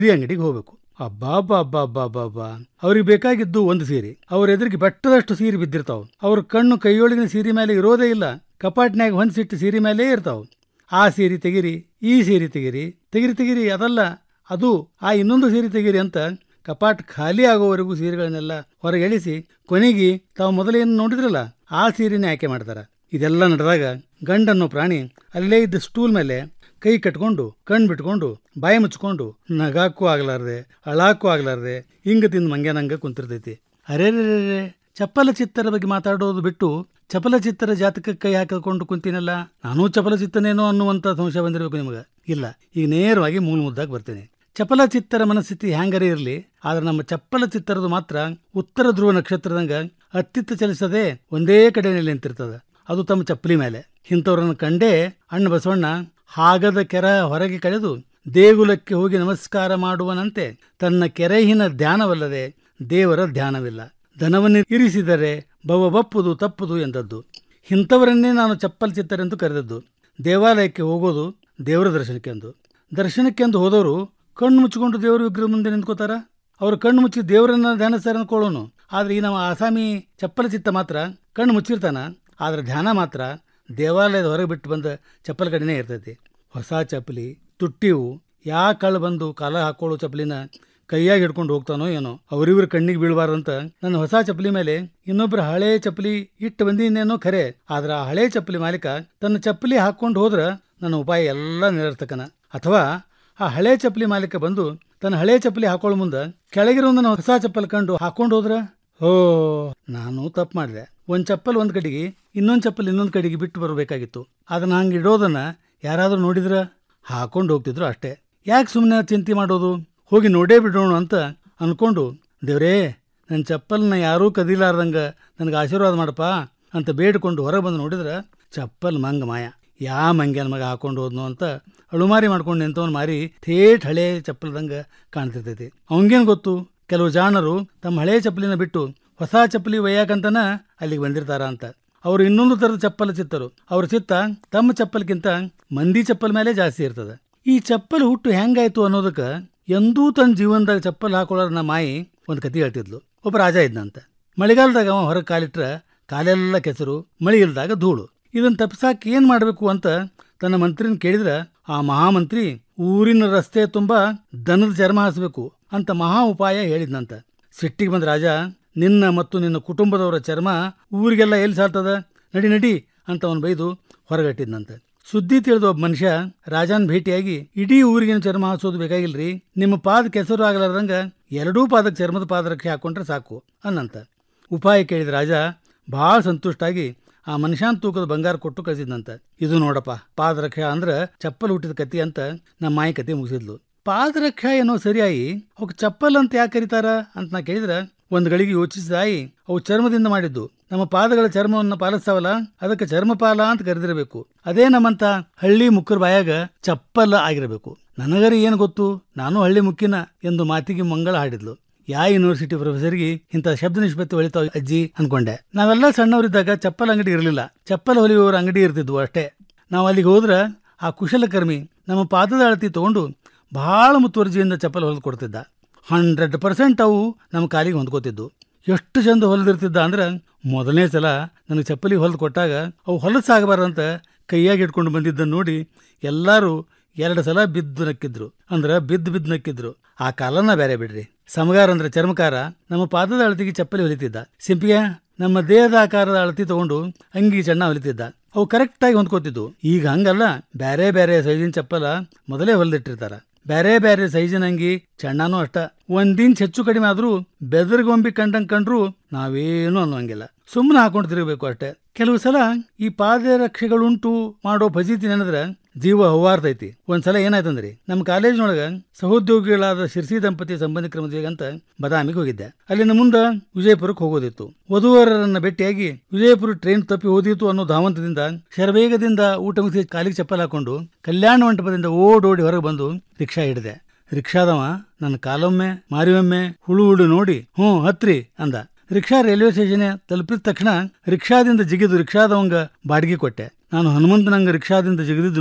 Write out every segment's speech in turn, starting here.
ಸೀರೆ ಅಂಗಡಿಗೆ ಹೋಗ್ಬೇಕು ಅಬ್ಬಾ ಅಬ್ಬಾ ಅಬ್ಬಾ ಅಬ್ಬಾ ಅಬ್ಬಾ ಅವ್ರಿಗೆ ಬೇಕಾಗಿದ್ದು ಒಂದು ಸೀರೆ ಅವ್ರ ಎದುರಿಗೆ ಬೆಟ್ಟದಷ್ಟು ಸೀರೆ ಬಿದ್ದಿರ್ತಾವ ಅವ್ರ ಕಣ್ಣು ಕೈಯೊಳಗಿನ ಸೀರೆ ಮೇಲೆ ಇರೋದೇ ಇಲ್ಲ ಕಪಾಟ್ನ್ಯಾಗ ಹೊಂದಿಸಿಟ್ಟು ಸೀರೆ ಮೇಲೇ ಇರ್ತಾವ ಆ ಸೀರೆ ತೆಗಿರಿ ಈ ಸೀರೆ ತೆಗಿರಿ ತೆಗಿರಿ ತೆಗಿರಿ ಅದಲ್ಲ ಅದು ಆ ಇನ್ನೊಂದು ಸೀರೆ ತೆಗಿರಿ ಅಂತ ಕಪಾಟ್ ಖಾಲಿ ಆಗೋವರೆಗೂ ಸೀರೆಗಳನ್ನೆಲ್ಲ ಹೊರಗೆ ಎಳಿಸಿ ಕೊನೆಗೆ ತಾವು ಮೊದಲೇನು ನೋಡಿದ್ರಲ್ಲ ಆ ಸೀರೆನೇ ಆಯ್ಕೆ ಮಾಡ್ತಾರ ಇದೆಲ್ಲ ನಡೆದಾಗ ಗಂಡನ್ನೋ ಪ್ರಾಣಿ ಅಲ್ಲೇ ಇದ್ದ ಸ್ಟೂಲ್ ಮೇಲೆ ಕೈ ಕಟ್ಕೊಂಡು ಕಣ್ಣು ಬಿಟ್ಕೊಂಡು ಬಾಯಿ ಮುಚ್ಕೊಂಡು ನಗಾಕ್ಕೂ ಆಗ್ಲಾರ್ದೆ ಅಳಾಕ್ಕೂ ಆಗ್ಲಾರ್ದೆ ಹಿಂಗ ತಿಂದು ಮಂಗ್ಯಾನಂಗ ಕುಂತಿರ್ತೈತಿ ಅರೇ ಚಪ್ಪಲ ಚಿತ್ತರ ಬಗ್ಗೆ ಮಾತಾಡೋದು ಬಿಟ್ಟು ಚಪಲ ಚಿತ್ತರ ಜಾತಕಕ್ಕೆ ಕೈ ಹಾಕಿಕೊಂಡು ಕುಂತೀನಲ್ಲ ನಾನೂ ಚಪಲ ಚಿತ್ತನೇನೋ ಅನ್ನುವಂಥ ಸಂಶಯ ಬಂದಿರಬೇಕು ನಿಮಗೆ ಇಲ್ಲ ಈಗ ನೇರವಾಗಿ ಮೂಲ ಮುದ್ದಾಗಿ ಬರ್ತೇನೆ ಚಪಲ ಚಿತ್ತರ ಮನಸ್ಥಿತಿ ಹ್ಯಾಂಗರೇ ಇರಲಿ ಆದ್ರೆ ನಮ್ಮ ಚಪ್ಪಲ ಚಿತ್ತರದು ಮಾತ್ರ ಉತ್ತರ ಧ್ರುವ ನಕ್ಷತ್ರದಂಗ ಅತ್ತಿತ್ತ ಚಲಿಸದೆ ಒಂದೇ ಕಡೆ ನಿಂತಿರ್ತದ ಅದು ತಮ್ಮ ಚಪ್ಪಲಿ ಮೇಲೆ ಇಂಥವ್ರನ್ನ ಕಂಡೇ ಅಣ್ಣ ಬಸವಣ್ಣ ಹಾಗದ ಕೆರ ಹೊರಗೆ ಕಳೆದು ದೇಗುಲಕ್ಕೆ ಹೋಗಿ ನಮಸ್ಕಾರ ಮಾಡುವನಂತೆ ತನ್ನ ಕೆರೆಹಿನ ಧ್ಯಾನವಲ್ಲದೆ ದೇವರ ಧ್ಯಾನವಿಲ್ಲ ಧನವನ್ನು ಇರಿಸಿದರೆ ಬವ ಬಪ್ಪುದು ತಪ್ಪುದು ಎಂದದ್ದು ಇಂಥವರನ್ನೇ ನಾನು ಚಪ್ಪಲ್ ಚಿತ್ತರೆಂದು ಕರೆದದ್ದು ದೇವಾಲಯಕ್ಕೆ ಹೋಗೋದು ದೇವರ ದರ್ಶನಕ್ಕೆಂದು ದರ್ಶನಕ್ಕೆಂದು ಹೋದವರು ಕಣ್ಣು ಮುಚ್ಚಿಕೊಂಡು ದೇವರ ವಿಗ್ರಹ ಮುಂದೆ ನಿಂತ್ಕೋತಾರ ಅವ್ರು ಕಣ್ಣು ಮುಚ್ಚಿ ದೇವರನ್ನ ಧ್ಯಾನಿಸ್ತಾರೆ ಅಂದ್ಕೊಳ್ಳೋನು ಆದ್ರೆ ಈ ನಮ್ಮ ಆಸಾಮಿ ಚಪ್ಪಲ ಚಿತ್ತ ಮಾತ್ರ ಕಣ್ಣು ಮುಚ್ಚಿರ್ತಾನ ಆದ್ರೆ ಧ್ಯಾನ ಮಾತ್ರ ದೇವಾಲಯದ ಹೊರಗೆ ಬಿಟ್ಟು ಬಂದ ಚಪ್ಪಲ್ ಕಡೆನೇ ಇರ್ತೈತಿ ಹೊಸ ಚಪ್ಪಲಿ ತುಟ್ಟಿವು ಯಾ ಕಳ್ಳ ಬಂದು ಕಾಲ ಹಾಕೊಳ್ಳೋ ಚಪ್ಪಲಿನ ಕೈಯಾಗಿ ಹಿಡ್ಕೊಂಡು ಹೋಗ್ತಾನೋ ಏನೋ ಅವರಿವ್ರ ಕಣ್ಣಿಗೆ ಬೀಳಬಾರ್ದಂತ ನನ್ನ ಹೊಸ ಚಪ್ಪಲಿ ಮೇಲೆ ಇನ್ನೊಬ್ರ ಹಳೆ ಚಪ್ಪಲಿ ಇಟ್ಟು ಬಂದಿನೇನೋ ಖರೆ ಆದ್ರ ಆ ಹಳೆ ಚಪ್ಪಲಿ ಮಾಲೀಕ ತನ್ನ ಚಪ್ಪಲಿ ಹಾಕೊಂಡು ಹೋದ್ರ ನನ್ನ ಉಪಾಯ ಎಲ್ಲ ನಿರರ್ಥಕನ ಅಥವಾ ಆ ಹಳೆ ಚಪ್ಪಲಿ ಮಾಲೀಕ ಬಂದು ತನ್ನ ಹಳೆ ಚಪ್ಪಲಿ ಹಾಕೊಳ್ಳೋ ಮುಂದೆ ಕೆಳಗಿರೋ ನನ್ನ ಹೊಸ ಚಪ್ಪಲ್ ಕಂಡು ಹಾಕೊಂಡು ಹೋದ್ರ ಓ ನಾನು ತಪ್ಪು ಮಾಡಿದೆ ಒಂದು ಚಪ್ಪಲ್ ಒಂದು ಕಡೆಗೆ ಇನ್ನೊಂದು ಚಪ್ಪಲ್ ಇನ್ನೊಂದು ಕಡೆಗೆ ಬಿಟ್ಟು ಬರಬೇಕಾಗಿತ್ತು ಅದನ್ನ ಹಂಗೆ ಇಡೋದನ್ನ ಯಾರಾದರೂ ನೋಡಿದ್ರ ಹಾಕೊಂಡು ಹೋಗ್ತಿದ್ರು ಅಷ್ಟೇ ಯಾಕೆ ಸುಮ್ಮನೆ ಚಿಂತೆ ಮಾಡೋದು ಹೋಗಿ ನೋಡೇ ಬಿಡೋಣ ಅಂತ ಅನ್ಕೊಂಡು ದೇವ್ರೇ ನನ್ನ ಚಪ್ಪಲ್ನ ಯಾರೂ ಕದಿಲಾರ್ದಂಗ ನನಗೆ ಆಶೀರ್ವಾದ ಮಾಡಪ್ಪ ಅಂತ ಬೇಡ್ಕೊಂಡು ಹೊರಗೆ ಬಂದು ನೋಡಿದ್ರೆ ಚಪ್ಪಲ್ ಮಂಗ ಮಾಯ ಯಾ ಮಂಗ್ಯನ ಮಗ ಹಾಕೊಂಡು ಹೋದ್ನು ಅಂತ ಅಳುಮಾರಿ ಮಾಡ್ಕೊಂಡು ನಿಂತವನ್ ಮಾರಿ ಥೇಟ್ ಹಳೆ ಚಪ್ಪಲ್ದಂಗ ಕಾಣ್ತಿರ್ತೈತಿ ಅವಂಗೇನು ಗೊತ್ತು ಕೆಲವು ಜಾಣರು ತಮ್ಮ ಹಳೆ ಚಪ್ಪಲಿನ ಬಿಟ್ಟು ಹೊಸ ಚಪ್ಪಲಿ ಒಯ್ಯಾಕಂತನ ಅಲ್ಲಿಗೆ ಬಂದಿರ್ತಾರ ಅಂತ ಅವ್ರು ಇನ್ನೊಂದು ಥರದ ಚಪ್ಪಲ ಚಿತ್ತರು ಅವ್ರ ಚಿತ್ತ ತಮ್ಮ ಚಪ್ಪಲ್ಗಿಂತ ಮಂದಿ ಚಪ್ಪಲ್ ಮೇಲೆ ಜಾಸ್ತಿ ಇರ್ತದ ಈ ಚಪ್ಪಲ್ ಹುಟ್ಟು ಹೆಂಗಾಯ್ತು ಅನ್ನೋದಕ್ಕೆ ಎಂದೂ ತನ್ನ ಜೀವನದಾಗ ಚಪ್ಪಲ್ ಹಾಕೊಳ್ಳೋರ್ ನಮ್ಮ ಮಾಯಿ ಒಂದು ಕತೆ ಹೇಳ್ತಿದ್ಲು ಒಬ್ಬ ರಾಜ ಇದ್ನಂತ ಮಳೆಗಾಲದಾಗ ಅವ ಹೊರಗೆ ಕಾಲಿಟ್ರ ಕಾಲೆಲ್ಲ ಕೆಸರು ಮಳೆ ಇಲ್ದಾಗ ಧೂಳು ಇದನ್ನ ತಪ್ಪಿಸಾಕ ಏನ್ ಮಾಡಬೇಕು ಅಂತ ತನ್ನ ಮಂತ್ರಿನ ಕೇಳಿದ್ರ ಆ ಮಹಾಮಂತ್ರಿ ಊರಿನ ರಸ್ತೆ ತುಂಬಾ ದನದ ಚರ್ಮ ಹಾಸಬೇಕು ಅಂತ ಮಹಾ ಉಪಾಯ ಹೇಳಿದ್ನಂತ ಸಿಟ್ಟಿಗೆ ಬಂದ ರಾಜ ನಿನ್ನ ಮತ್ತು ನಿನ್ನ ಕುಟುಂಬದವರ ಚರ್ಮ ಊರಿಗೆಲ್ಲ ಎಲ್ಲಿ ಸಾಲ್ತದ ನಡಿ ನಡಿ ಅಂತ ಅವನು ಬೈದು ಹೊರಗಟ್ಟಿದ್ನಂತೆ ಸುದ್ದಿ ತಿಳಿದ ಒಬ್ಬ ಮನುಷ್ಯ ರಾಜಾನ್ ಭೇಟಿಯಾಗಿ ಇಡೀ ಊರಿಗಿನ ಚರ್ಮ ಹಾಸೋದು ಬೇಕಾಗಿಲ್ರಿ ನಿಮ್ಮ ಪಾದ ಕೆಸರು ಆಗಲಾರ್ದಂಗ ಎರಡೂ ಪಾದಕ್ಕೆ ಚರ್ಮದ ಪಾದರಕ್ಷೆ ಹಾಕೊಂಡ್ರೆ ಸಾಕು ಅನ್ನಂತ ಉಪಾಯ ಕೇಳಿದ ರಾಜ ಭಾಳ ಸಂತುಷ್ಟಾಗಿ ಆ ಮನುಷ್ಯನ್ ತೂಕದ ಬಂಗಾರ ಕೊಟ್ಟು ಕಳಿಸಿದ್ನಂತ ಇದು ನೋಡಪ್ಪ ಪಾದರಕ್ಷ ಅಂದ್ರ ಚಪ್ಪಲ್ ಹುಟ್ಟಿದ ಕತಿ ಅಂತ ನಮ್ಮ ಮಾಯಿ ಕತಿ ಮುಗಿಸಿದ್ಲು ಪಾದರಕ್ಷ ಏನೋ ಸರಿಯಾಗಿ ಅವಕ್ಕೆ ಚಪ್ಪಲ್ ಅಂತ ಯಾಕೆ ಕರೀತಾರ ಅಂತ ನಾ ಕೇಳಿದ್ರ ಒಂದ್ ಗಳಿಗೆ ಯೋಚಿಸಿದಾಯಿ ಅವು ಚರ್ಮದಿಂದ ಮಾಡಿದ್ದು ನಮ್ಮ ಪಾದಗಳ ಚರ್ಮವನ್ನು ಪಾಲಿಸ್ತಾವಲ್ಲ ಅದಕ್ಕೆ ಚರ್ಮಪಾಲ ಅಂತ ಕರೆದಿರಬೇಕು ಅದೇ ನಮ್ಮಂತ ಹಳ್ಳಿ ಮುಕ್ಕರ ಬಾಯಾಗ ಚಪ್ಪಲ್ ಆಗಿರಬೇಕು ನನಗರಿ ಏನು ಗೊತ್ತು ನಾನು ಹಳ್ಳಿ ಮುಕ್ಕಿನ ಎಂದು ಮಾತಿಗೆ ಮಂಗಳ ಹಾಡಿದ್ಲು ಯಾ ಯೂನಿವರ್ಸಿಟಿ ಪ್ರೊಫೆಸರ್ಗೆ ಇಂಥ ಶಬ್ದ ನಿಷ್ಪತ್ತಿ ಹೊಳಿತಾವ ಅಜ್ಜಿ ಅನ್ಕೊಂಡೆ ನಾವೆಲ್ಲ ಸಣ್ಣವರಿದ್ದಾಗ ಚಪ್ಪಲ್ ಅಂಗಡಿ ಇರಲಿಲ್ಲ ಚಪ್ಪಲ್ ಹೊಲಿಯುವವರ ಅಂಗಡಿ ಇರ್ತಿದ್ವು ಅಷ್ಟೇ ನಾವು ಅಲ್ಲಿಗೆ ಹೋದ್ರ ಆ ಕುಶಲಕರ್ಮಿ ನಮ್ಮ ಪಾದದ ಅಳತಿ ತಗೊಂಡು ಬಹಳ ಮುತುವರ್ಜಿಯಿಂದ ಚಪ್ಪಲ್ ಹೊಲಿದು ಕೊಡ್ತಿದ್ದ ಹಂಡ್ರೆಡ್ ಪರ್ಸೆಂಟ್ ಅವು ನಮ್ಮ ಕಾಲಿಗೆ ಹೊಂದ್ಕೋತಿದ್ದು ಎಷ್ಟು ಚಂದ ಹೊಲಿದಿರ್ತಿದ್ದ ಅಂದ್ರೆ ಮೊದಲನೇ ಸಲ ನನಗೆ ಚಪ್ಪಲಿ ಹೊಲಿದು ಕೊಟ್ಟಾಗ ಅವು ಹೊಲಸಾಗಬಾರ್ದಂತ ಕೈಯಾಗಿ ಇಟ್ಕೊಂಡು ಬಂದಿದ್ದನ್ನು ನೋಡಿ ಎಲ್ಲರೂ ಎರಡು ಸಲ ಬಿದ್ದು ನಕ್ಕಿದ್ರು ಅಂದ್ರೆ ಬಿದ್ದು ಬಿದ್ದು ನಕ್ಕಿದ್ರು ಆ ಕಾಲನ ಬೇರೆ ಬಿಡ್ರಿ ಸಮಗಾರ ಅಂದ್ರೆ ಚರ್ಮಕಾರ ನಮ್ಮ ಪಾದದ ಅಳತಿಗೆ ಚಪ್ಪಲಿ ಹೊಲಿತಿದ್ದ ಸಿಂಪಿಗೆ ನಮ್ಮ ದೇಹದ ಆಕಾರದ ಅಳತಿ ತಗೊಂಡು ಅಂಗಿ ಚೆನ್ನ ಹೊಲಿತಿದ್ದ ಅವು ಕರೆಕ್ಟಾಗಿ ಹೊಂದ್ಕೋತಿದ್ವು ಈಗ ಹಂಗಲ್ಲ ಬೇರೆ ಬೇರೆ ಸೈಜಿನ ಚಪ್ಪಲ ಮೊದಲೇ ಹೊಲಿದಿಟ್ಟಿರ್ತಾರ ಬೇರೆ ಬೇರೆ ಸೈಜಿನ ಅಂಗಿ ಚೆಣ್ಣನೂ ಅಷ್ಟ ಒಂದ್ ಇಂಚ್ ಹೆಚ್ಚು ಕಡಿಮೆ ಆದ್ರೂ ಬೆದರ್ಗೊಂಬಿ ಕಂಡಂಗ್ ಕಂಡ್ರು ನಾವೇನು ಅನ್ನೋಂಗಿಲ್ಲ ಸುಮ್ಮನೆ ಹಾಕೊಂಡು ತಿರುಗಬೇಕು ಅಷ್ಟೇ ಕೆಲವು ಸಲ ಈ ಪಾದರಕ್ಷೆಗಳುಂಟು ಮಾಡೋ ಫಜೀತಿ ನೆನೆದ್ರೆ ಜೀವ ಹೌವಾರ್ತೈತಿ ಒಂದ್ಸಲ ಏನಾಯ್ತಂದ್ರಿ ನಮ್ಮ ಕಾಲೇಜಿನೊಳಗ ಸಹೋದ್ಯೋಗಿಗಳಾದ ಶಿರ್ಸಿ ದಂಪತಿ ಸಂಬಂಧಿಕರ ಮದುವೆಗೆ ಅಂತ ಬದಾಮಿಗೆ ಹೋಗಿದ್ದೆ ಅಲ್ಲಿನ ಮುಂದ ವಿಜಯಪುರಕ್ಕೆ ಹೋಗೋದಿತ್ತು ವಧುವರರನ್ನ ಭೇಟಿಯಾಗಿ ವಿಜಯಪುರ ಟ್ರೈನ್ ತಪ್ಪಿ ಹೋದಿತ್ತು ಅನ್ನೋ ಧಾವಂತದಿಂದ ಶರವೇಗದಿಂದ ಊಟ ಮುಗಿಸಿ ಕಾಲಿಗೆ ಚಪ್ಪಲ್ ಹಾಕೊಂಡು ಕಲ್ಯಾಣ ಮಂಟಪದಿಂದ ಓಡೋಡಿ ಹೊರಗೆ ಬಂದು ರಿಕ್ಷಾ ಹಿಡಿದೆ ರಿಕ್ಷಾದವ ನನ್ನ ಕಾಲೊಮ್ಮೆ ಮಾರಿಯೊಮ್ಮೆ ಹುಳು ಹುಳು ನೋಡಿ ಹ್ಞೂ ಹತ್ರಿ ಅಂದ ರಿಕ್ಷಾ ರೈಲ್ವೆ ಸ್ಟೇಷನ್ ತಲುಪಿದ ತಕ್ಷಣ ರಿಕ್ಷಾದಿಂದ ಜಿಗಿದು ರಿಕ್ಷಾದವಂಗ ಬಾಡಿಗೆ ಕೊಟ್ಟೆ ನಾನು ಹನುಮಂತನಂಗ ರಿಕ್ಷಾದಿಂದ ಜಿಗಿದಿದ್ದು ನೋಡಿ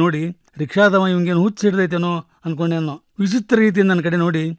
ರಿಕ್ಷಾದವ ಇವಂಗೇನು ಹುಚ್ಚ ಹಿಡ್ದೈತೇನೋ ಅನ್ಕೊಂಡೇನೋ ವಿಚಿತ್ರ ರೀತಿಯಿಂದ ನನ್ನ ಕಡೆ ನೋಡಿ